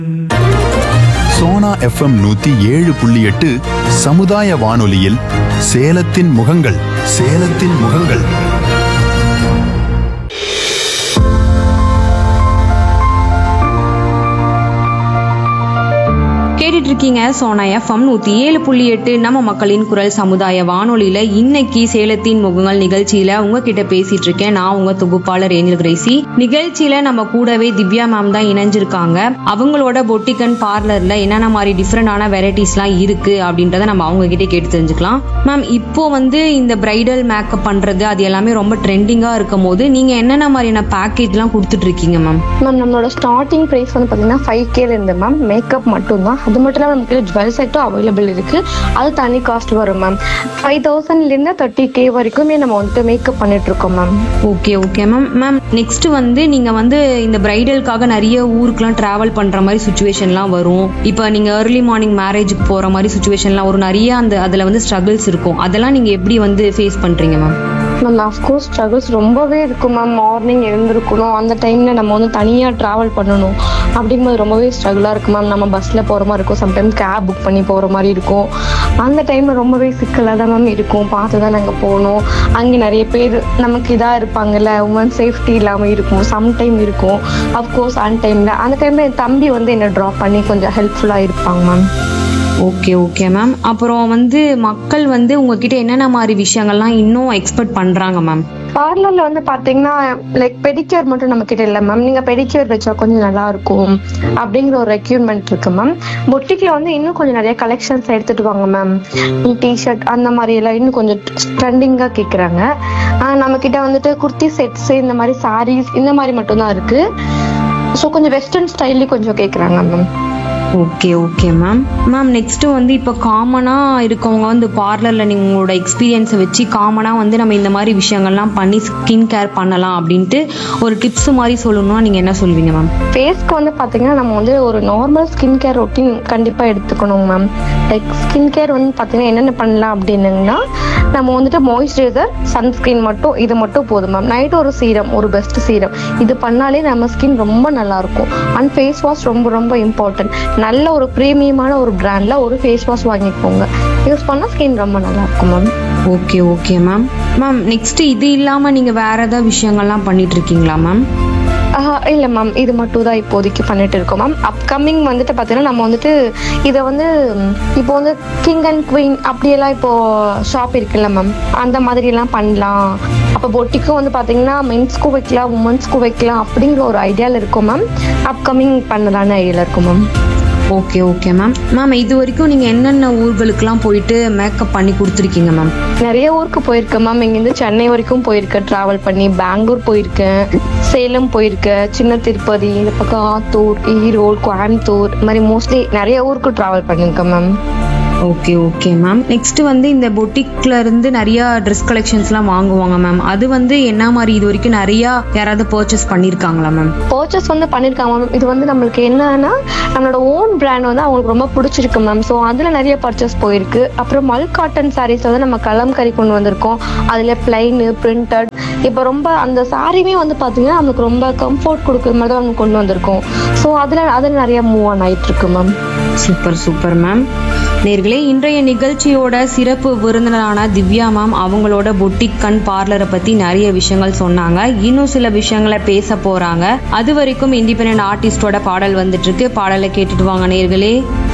Sona FM நூத்தி ஏழு புள்ளி எட்டு சமுதாய வானொலியில் சேலத்தின் முகங்கள் சேலத்தின் முகங்கள் கேட்டுட்டு இருக்கீங்க சோனா எஃப்எம் நூத்தி ஏழு புள்ளி எட்டு நம்ம மக்களின் குரல் சமுதாய வானொலியில இன்னைக்கு சேலத்தின் முகங்கள் நிகழ்ச்சியில உங்ககிட்ட பேசிட்டு இருக்கேன் நான் உங்க தொகுப்பாளர் ஏஞ்சல் கிரேசி நிகழ்ச்சியில நம்ம கூடவே திவ்யா மேம் தான் இணைஞ்சிருக்காங்க அவங்களோட பொட்டிக்கன் பார்லர்ல என்னென்ன மாதிரி டிஃப்ரெண்டான வெரைட்டிஸ்லாம் இருக்கு அப்படின்றத நம்ம அவங்க கிட்டே கேட்டு தெரிஞ்சுக்கலாம் மேம் இப்போ வந்து இந்த பிரைடல் மேக்கப் பண்றது அது எல்லாமே ரொம்ப ட்ரெண்டிங்கா இருக்கும் போது நீங்க என்னென்ன மாதிரியான பேக்கேஜ்லாம் கொடுத்துட்டு இருக்கீங்க மேம் மேம் நம்மளோட ஸ்டார்டிங் ப்ரைஸ் வந்து பார்த்தீங்கன்னா ஃபைவ் கேல இருந்து மேம் மேக்கப் மட்டும்தான் அது மட்டும் இல்லாமல் நமக்கு ஜுவல் செட்டும் அவைலபிள் இருக்கு அது தனி காஸ்ட் வரும் மேம் ஃபைவ் தௌசண்ட்லேருந்து தேர்ட்டி கே வரைக்குமே நம்ம வந்துட்டு மேக்கப் பண்ணிட்டு இருக்கோம் ma'am okay okay ma'am ma'am next வந்து நீங்க வந்து இந்த பிரைடலுக்காக நிறைய ஊருக்குலாம் டிராவல் பண்ற மாதிரி சுச்சுவேஷன்லாம் வரும் இப்போ நீங்க ஏர்லி மார்னிங் மேரேஜுக்கு போற மாதிரி சுச்சுவேஷன்லாம் ஒரு நிறைய அந்த அதுல வந்து ஸ்ட்ரகிள்ஸ் இருக்கும் அதெல்லாம் நீங்க எப்படி வந்து ஃபேஸ் பண்றீங்க மேம் மேம் அஃப்கோர்ஸ் ஸ்ட்ரகிள்ஸ் ரொம்பவே இருக்கும் மேம் மார்னிங் எழுந்திருக்கணும் அந்த டைமில் நம்ம வந்து தனியாக ட்ராவல் பண்ணணும் அப்படிங்கும்போது ரொம்பவே ஸ்ட்ரகிளாக இருக்கும் மேம் நம்ம பஸ்ஸில் போகிற மாதிரி இருக்கும் சம்டைம் கேப் புக் பண்ணி போகிற மாதிரி இருக்கும் அந்த டைமில் ரொம்பவே சிக்கலாக தான் மேம் இருக்கும் பார்த்து தான் நாங்கள் போகணும் அங்கே நிறைய பேர் நமக்கு இதாக இருப்பாங்கல்ல உமன் சேஃப்டி இல்லாமல் இருக்கும் சம்டைம் இருக்கும் அஃப்கோர்ஸ் அந்த டைமில் அந்த டைமில் என் தம்பி வந்து என்னை ட்ராப் பண்ணி கொஞ்சம் ஹெல்ப்ஃபுல்லாக இருப்பாங்க மேம் ஓகே ஓகே மேம் அப்புறம் வந்து மக்கள் வந்து உங்ககிட்ட என்னென்ன மாதிரி விஷயங்கள்லாம் இன்னும் எக்ஸ்பெக்ட் பண்றாங்க மேம் பார்லர்ல வந்து பாத்தீங்கன்னா லைக் பெடிக்யூர் மட்டும் நம்ம கிட்ட இல்ல மேம் நீங்க பெடிக்யூர் வச்சா கொஞ்சம் நல்லா இருக்கும் அப்படிங்கிற ஒரு ரெக்யூர்மெண்ட் இருக்கு மேம் பொட்டிக்ல வந்து இன்னும் கொஞ்சம் நிறைய கலெக்ஷன்ஸ் எடுத்துட்டு வாங்க மேம் டிஷர்ட் அந்த மாதிரி எல்லாம் இன்னும் கொஞ்சம் ட்ரெண்டிங்கா கேக்குறாங்க ஆஹ் நம்ம கிட்ட வந்துட்டு குர்த்தி செட்ஸ் இந்த மாதிரி சாரீஸ் இந்த மாதிரி மட்டும் தான் இருக்கு ஸோ கொஞ்சம் வெஸ்டர்ன் ஸ்டைல்லையும் கொஞ்சம் கேக்குறாங்க ma'am okay okay ma'am ma'am next வந்து இப்போ காமனாக இருக்கவங்க வந்து பார்லரில் நீங்கள் உங்களோட எக்ஸ்பீரியன்ஸை வச்சு காமனாக வந்து நம்ம இந்த மாதிரி விஷயங்கள்லாம் பண்ணி ஸ்கின் கேர் பண்ணலாம் அப்படின்ட்டு ஒரு டிப்ஸ் மாதிரி சொல்லணும்னா நீங்கள் என்ன சொல்வீங்க மேம் ஃபேஸ்க்கு வந்து பார்த்தீங்கன்னா நம்ம வந்து ஒரு நார்மல் ஸ்கின் கேர் ரொட்டீன் கண்டிப்பாக எடுத்துக்கணும் மேம் லைக் ஸ்கின் கேர் வந்து பார்த்தீங்கன்னா என்னென்ன பண்ணலாம் அப்படின்னுங்கன்னா நம்ம வந்துட்டு மாய்ஸ்சரைசர் சன்ஸ்கிரீன் மட்டும் இது மட்டும் போதும் மேம் நைட் ஒரு சீரம் ஒரு பெஸ்ட் சீரம் இது பண்ணாலே நம்ம ஸ்கின் ரொம்ப நல்லா இருக்கும் அண்ட் ஃபேஸ் வாஷ் ரொம்ப ரொம்ப இம்பார்ட்டன்ட் நல்ல ஒரு ப்ரீமியமான ஒரு பிராண்ட்ல ஒரு ஃபேஸ் வாஷ் வாங்கிக்கோங்க யூஸ் பண்ணால் ஸ்கின் ரொம்ப நல்லா இருக்கும் ma'am okay okay ma'am ma'am next இது இல்லாமல் நீங்கள் வேற ஏதாவது விஷயங்கள்லாம் பண்ணிட்டு இருக்கீங்களா மேம் ஆஹ் இல்ல மேம் இது மட்டும் தான் இப்போதைக்கு பண்ணிட்டு இருக்கோம் மேம் அப்கமிங் வந்துட்டு பார்த்தீங்கன்னா நம்ம வந்துட்டு இதை வந்து ம், இப்போ வந்து கிங் அண்ட் குவீன் அப்படியெல்லாம் இப்போ ஷாப் இருக்குல்ல மேம் அந்த மாதிரி எல்லாம் பண்ணலாம் அப்போ பொட்டிக்கும் வந்து பார்த்தீங்கன்னா மென்ஸ்க்கும் வைக்கலாம் உமன்ஸ்க்கும் வைக்கலாம் அப்படிங்கிற ஒரு ஐடியாவில் இருக்கும் மேம் அப்கமிங் பண்ணலான்னு ஐடியாவில் இருக்கும் ma'am okay okay ma'am ma'am இது வரைக்கும் நீங்கள் என்னென்ன ஊர்களுக்கெல்லாம் போயிட்டு மேக்கப் பண்ணி கொடுத்துருக்கீங்க மேம் நிறைய ஊருக்கு போயிருக்கேன் மேம் இங்கேருந்து சென்னை வரைக்கும் போயிருக்கேன் ட்ராவல் பண்ணி பெங்களூர் போயிருக்கேன் சேலம் போயிருக்கேன் சின்ன திருப்பதி இந்த பக்கம் ஆத்தூர் ஈரோடு கோயம்புத்தூர் இந்த மாதிரி மோஸ்ட்லி நிறைய ஊருக்கு ட்ராவல் பண்ணியிருக்கேன் ma'am okay okay ma'am next வந்து இந்த பொட்டிக்ல இருந்து நிறைய ட்ரெஸ் கலெக்ஷன்ஸ்லாம் வாங்குவாங்க மேம் அது வந்து என்ன மாதிரி இது வரைக்கும் நிறைய யாராவது பர்ச்சேஸ் பண்ணியிருக்காங்களா மேம் பர்ச்சேஸ் வந்து பண்ணியிருக்காங்க மேம் இது வந்து நம்மளுக்கு என்னன்னா நம்மளோட ஓன் பிராண்ட் வந்து அவங்களுக்கு ரொம்ப பிடிச்சிருக்கு மேம் ஸோ அதில் நிறைய பர்ச்சேஸ் போயிருக்கு அப்புறம் மல் காட்டன் சாரீஸ் வந்து நம்ம கலம்கரி கொண்டு வந்திருக்கோம் அதில் பிளைனு பிரிண்டட் இப்போ ரொம்ப அந்த சாரியுமே வந்து பார்த்தீங்கன்னா நமக்கு ரொம்ப கம்ஃபர்ட் கொடுக்குற மாதிரி தான் நம்ம கொண்டு வந்திருக்கோம் ஸோ அதில் அதில் நிறைய மூவ் ஆன் ஆயிட்டு இருக்கு மேம் சூப்பர் சூப்பர் மேம் நேர்களே இன்றைய நிகழ்ச்சியோட சிறப்பு விருந்தினரான திவ்யா மேம் அவங்களோட பொட்டிக் கண் பார்லரை பத்தி நிறைய விஷயங்கள் சொன்னாங்க இன்னும் சில விஷயங்களை பேச போறாங்க அது வரைக்கும் இண்டிபெண்ட் ஆர்டிஸ்டோட பாடல் வந்துட்டு இருக்கு பாடலை கேட்டுட்டு வாங்க நேர்களே